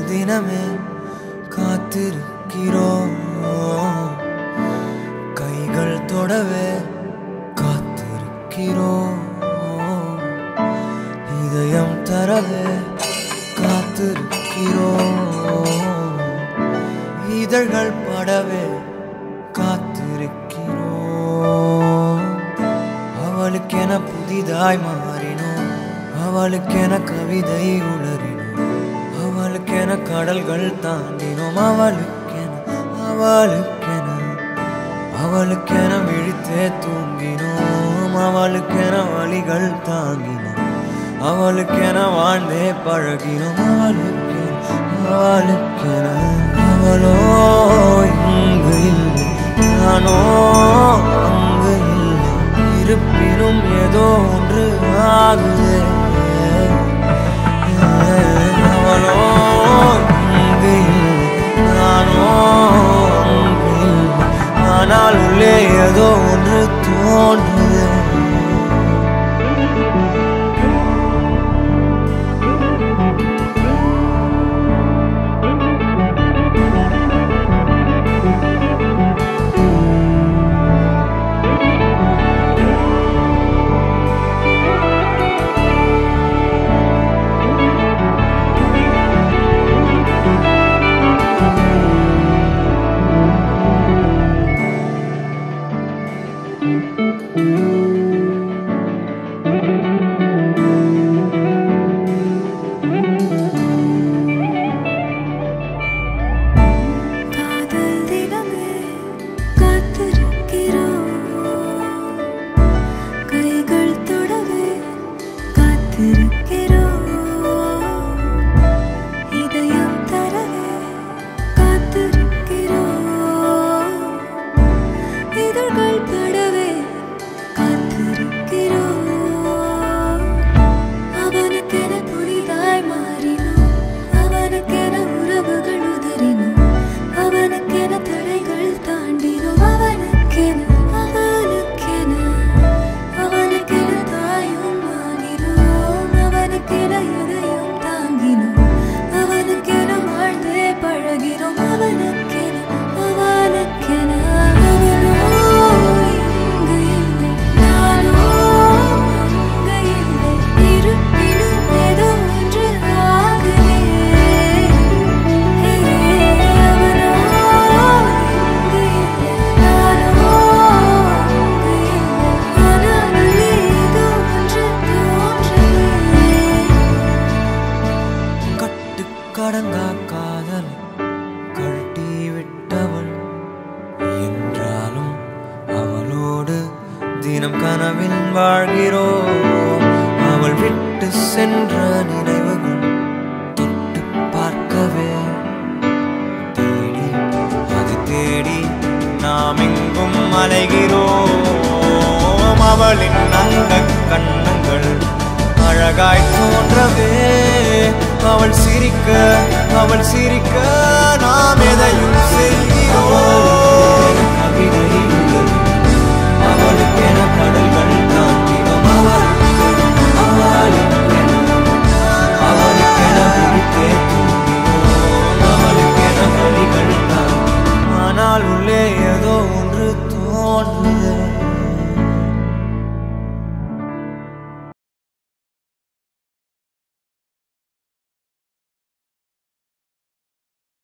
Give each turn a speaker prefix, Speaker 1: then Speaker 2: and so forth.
Speaker 1: தினமே காத்திருக்கிறோம் கைகள் தொடவே காத்திருக்கிறோம் இதயம் தரவே காத்திருக்கிறோம் இதழ்கள் படவே காத்திருக்கிறோம் அவளுக்கென புதிதாய் மாறினோம் அவளுக்கென கவிதை உளறினோம் அவளுக்கென கடல்கள் தாண்டினோம் அவளுக்கென அவளுக்கென அவளுக்கென விழித்தே தூங்கினோம் அவளுக்கென வழிகள் தாங்கினோம் அவளுக்கென வாழ்ந்தே பழகினோம் அவளுக்கென அவளுக்கென அவளோ இங்கு இல்லை நானோ அங்கு இல்லை இருப்பினும் ஏதோ ஒன்று ஆகுதே அவளோ இங்கு இல்லை நானோ அங்கு இல்லை ஆனால் உள்ளே ஏதோ ஒன்று தோன்றுதே
Speaker 2: காதல் தினமே காத்திருக்கிறோம் கைகள் தொடவே காத்திருக்கிறோம் இதயம் தரவே காத்திருக்கிறோம் இதழ்கள் படவே காத்திருக்கிறோம் அவனுக்கென புதிதாய் மாறினோம் அவனுக்கென உறவுகள் உதறினோம் அவனுக்கென தடைகள் தாண்டினோம் அவனுக்கென அவனுக்கென அவனுக்கென தாயும் ஆகினோம் அவனுக்கென எதையும் தாங்கினோம் அவனுக்கென வாழ்ந்தே பழகினோம் அவனுக்கென அவனுக்கென அவனோ இங்கு இல்லை நானோ அங்கு இல்லை இருப்பினும் ஏதோ ஒன்று ஆகுதே அவனோ இங்கு இல்லை நானோ அங்கு இல்லை ஆனால் உள்ளே ஏதோ ஒன்று தோன்றுதே
Speaker 1: கட்டுக்கடங்கா காதல் கழட்டி விட்டவள் என்றாலும் அவளோடு தினம் கனவில் வாழ்கிறோம் அவள் விட்டு சென்ற நினைவுகள் தொட்டு பார்க்கவே தேடி அது தேடி நாம் எங்கும் அலைகிறோம் அவளின் அங்க கண்ணங்கள் அழகாய் தோன்றவே அவள் சிரிக்க அவள் சிரிக்க நாம் எதையும் செய்ய